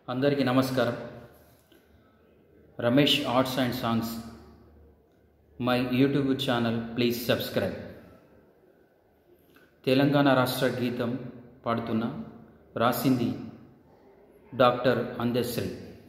అందరికీ నమస్కారం Ramesh arts and songs my YouTube channel please subscribe Telangana రాష్ట్ర గీతం పాడుతున్న రాసింది డాక్టర్ అందశ్రీ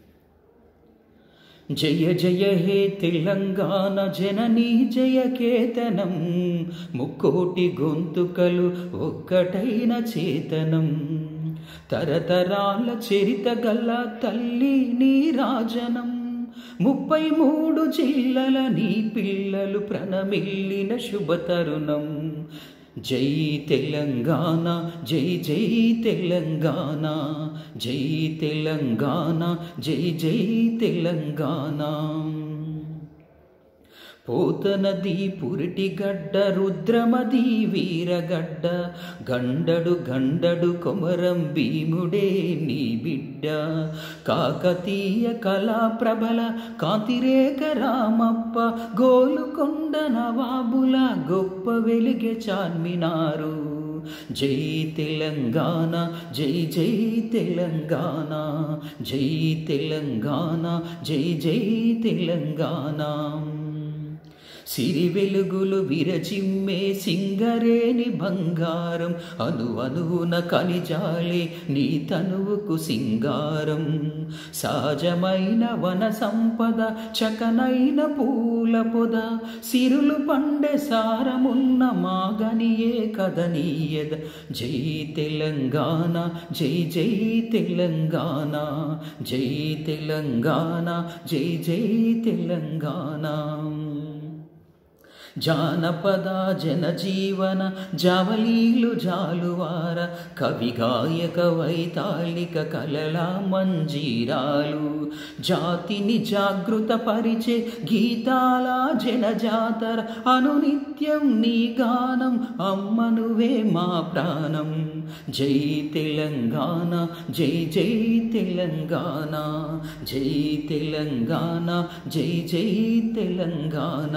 జయ జయ హే తెలంగాణ జననీ జయ కేతనం ముక్కోటి గొంతుకలు ఒక్కటైన చేతనం తరతరాల చరిత గల తల్లి నీ రాజనం ముప్పై మూడు జిల్లల నీ పిల్లలు ప్రణమిల్లిన శుభతరుణం జై తెలంగాణ జై జై తెలంగాణ జై తెలంగాణ జై జై తెలంగాణ పోతనది పురిటిగడ్డ రుద్రమది వీరగడ్డ గండడు గండడు కొమరం భీముడే నీ బిడ్డ కాకతీయ కళా ప్రబల కాంతిరేక రామప్ప గోలుకొండ నవాబుల గొప్ప వెలిగే చార్మినారు జై తెలంగాణ జై జై తెలంగాణ జై తెలంగాణ జై జై తెలంగాణ సిరి వెలుగులు విరచిమ్మే సింగరేని బంగారం అను అనువున కనిజాలే నీ తనువుకు సింగారం సహజమైన వన సంపద చకనైన పూల పొద సిరులు పండే సారమున్న మాగనియే కదనీయద జై తెలంగాణ జై జై తెలంగాణ జై తెలంగాణ జై జై తెలంగాణ జానపద జనజీవన జవలీలు జాలువార కవి గాయక వైతాళిక కలల మంజీరాలు జాతిని జాగృత పరిచే గీతాల జనజాతర అనునిత్యం నీ గానం అమ్మనువే మా ప్రాణం జై తెలంగాణ జై జై తెలంగాణ జై తెలంగాణ జై జై తెలంగాణ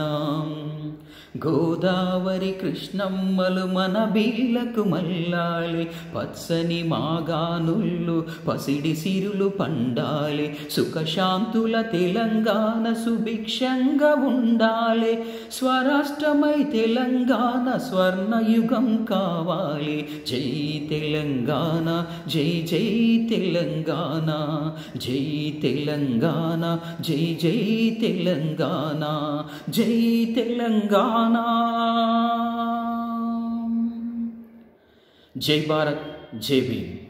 గోదావరి కృష్ణమ్మలు మన బీళ్లకు మల్లాలి పచ్చని మాగానుళ్ళు పసిడి సిరులు పండాలి సుఖశాంతుల తెలంగాణ సుభిక్షంగా ఉండాలి స్వరాష్ట్రమై తెలంగాణ స్వర్ణయుగం కావాలి జై తెలంగాణ జై జై తెలంగాణ జై తెలంగాణ జై జై తెలంగాణ జై తెలంగాణ జై భారత్ జై భీమ్